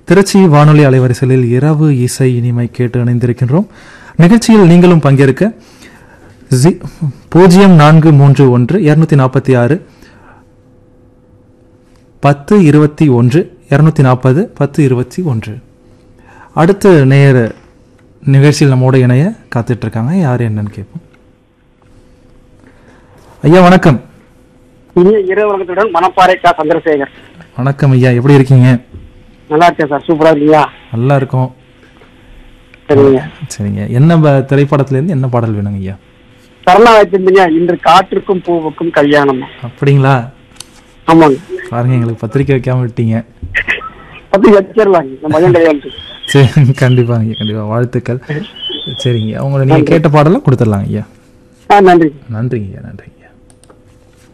திருச்சி வானொலி அலைவரிசையில் இரவு இசை இனிமை கேட்டு இணைந்திருக்கின்றோம் நிகழ்ச்சியில் நீங்களும் பங்கேற்க ஜி பூஜ்ஜியம் நான்கு மூன்று ஒன்று இரநூத்தி நாற்பத்தி ஆறு பத்து இருபத்தி ஒன்று இரநூத்தி நாற்பது பத்து இருபத்தி ஒன்று அடுத்த நேர நிகழ்ச்சியில் நம்மோட இணைய காத்துட்டு இருக்காங்க யார் என்னன்னு கேட்போம் ஐயா வணக்கம் இனிய இரவு வணக்கத்துடன் மணப்பாறை கா சந்திரசேகர் வணக்கம் ஐயா எப்படி இருக்கீங்க நல்லா இருக்கேன் சார் சூப்பரா இருக்கீங்களா நல்லா இருக்கோம் சரிங்க சரிங்க என்ன ப- திரைப்படத்திலேருந்து என்ன பாடல் வேணுங்க ஐயா சரணா வச்சிருந்தீங்க இன்று காற்றுக்கும் பூவுக்கும் கல்யாணம் அப்படிங்களா ஆமாங்க பாருங்க எங்களுக்கு பத்திரிக்கை வைக்காம விட்டீங்க பத்தி வச்சிடலாங்க நம்ம பையன் கல்யாணத்துக்கு சரி கண்டிப்பாங்க ஐயா கண்டிப்பா வாழ்த்துக்கள் சரிங்க உங்களை நீங்க கேட்ட பாடலாம் கொடுத்துடலாங்க ஐயா ஆ நன்றி நன்றிங்க ஐயா நன்றி